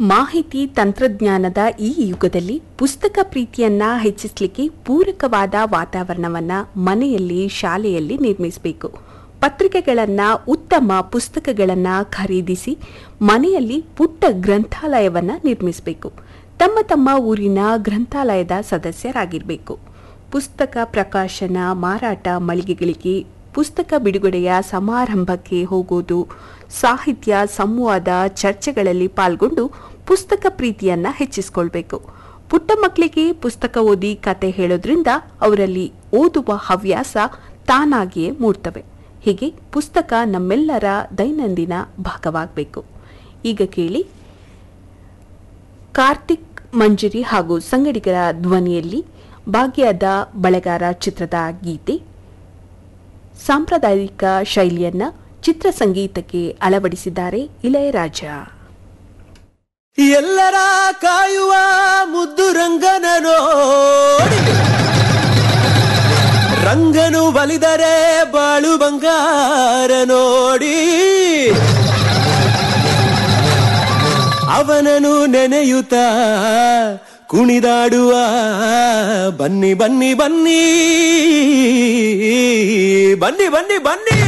ಮಾಹಿತಿ ತಂತ್ರಜ್ಞಾನದ ಈ ಯುಗದಲ್ಲಿ ಪುಸ್ತಕ ಪ್ರೀತಿಯನ್ನ ಹೆಚ್ಚಿಸಲಿಕ್ಕೆ ಪೂರಕವಾದ ವಾತಾವರಣವನ್ನ ಮನೆಯಲ್ಲಿ ಶಾಲೆಯಲ್ಲಿ ನಿರ್ಮಿಸಬೇಕು ಪತ್ರಿಕೆಗಳನ್ನ ಉತ್ತಮ ಪುಸ್ತಕಗಳನ್ನ ಖರೀದಿಸಿ ಮನೆಯಲ್ಲಿ ಪುಟ್ಟ ಗ್ರಂಥಾಲಯವನ್ನ ನಿರ್ಮಿಸಬೇಕು ತಮ್ಮ ತಮ್ಮ ಊರಿನ ಗ್ರಂಥಾಲಯದ ಸದಸ್ಯರಾಗಿರಬೇಕು ಪುಸ್ತಕ ಪ್ರಕಾಶನ ಮಾರಾಟ ಮಳಿಗೆಗಳಿಗೆ ಪುಸ್ತಕ ಬಿಡುಗಡೆಯ ಸಮಾರಂಭಕ್ಕೆ ಹೋಗೋದು ಸಾಹಿತ್ಯ ಸಂವಾದ ಚರ್ಚೆಗಳಲ್ಲಿ ಪಾಲ್ಗೊಂಡು ಪುಸ್ತಕ ಪ್ರೀತಿಯನ್ನ ಹೆಚ್ಚಿಸಿಕೊಳ್ಬೇಕು ಪುಟ್ಟ ಮಕ್ಕಳಿಗೆ ಪುಸ್ತಕ ಓದಿ ಕತೆ ಹೇಳೋದ್ರಿಂದ ಅವರಲ್ಲಿ ಓದುವ ಹವ್ಯಾಸ ತಾನಾಗಿಯೇ ಮೂಡ್ತವೆ ಹೀಗೆ ಪುಸ್ತಕ ನಮ್ಮೆಲ್ಲರ ದೈನಂದಿನ ಭಾಗವಾಗಬೇಕು ಈಗ ಕೇಳಿ ಕಾರ್ತಿಕ್ ಮಂಜರಿ ಹಾಗೂ ಸಂಗಡಿಗರ ಧ್ವನಿಯಲ್ಲಿ ಭಾಗ್ಯದ ಬಳೆಗಾರ ಚಿತ್ರದ ಗೀತೆ ಸಾಂಪ್ರದಾಯಿಕ ಶೈಲಿಯನ್ನ ಚಿತ್ರ ಸಂಗೀತಕ್ಕೆ ಅಳವಡಿಸಿದ್ದಾರೆ ಇಳೆಯರಾಜ ಎಲ್ಲರ ಕಾಯುವ ಮುದ್ದು ರಂಗನ ನೋಡಿ ರಂಗನು ಬಲಿದರೆ ಬಾಳು ಬಂಗಾರ ನೋಡಿ ಅವನನು ನೆನೆಯುತ್ತ ಕುಣಿದಾಡುವ ಬನ್ನಿ ಬನ್ನಿ ಬನ್ನಿ ಬನ್ನಿ ಬನ್ನಿ ಬನ್ನಿ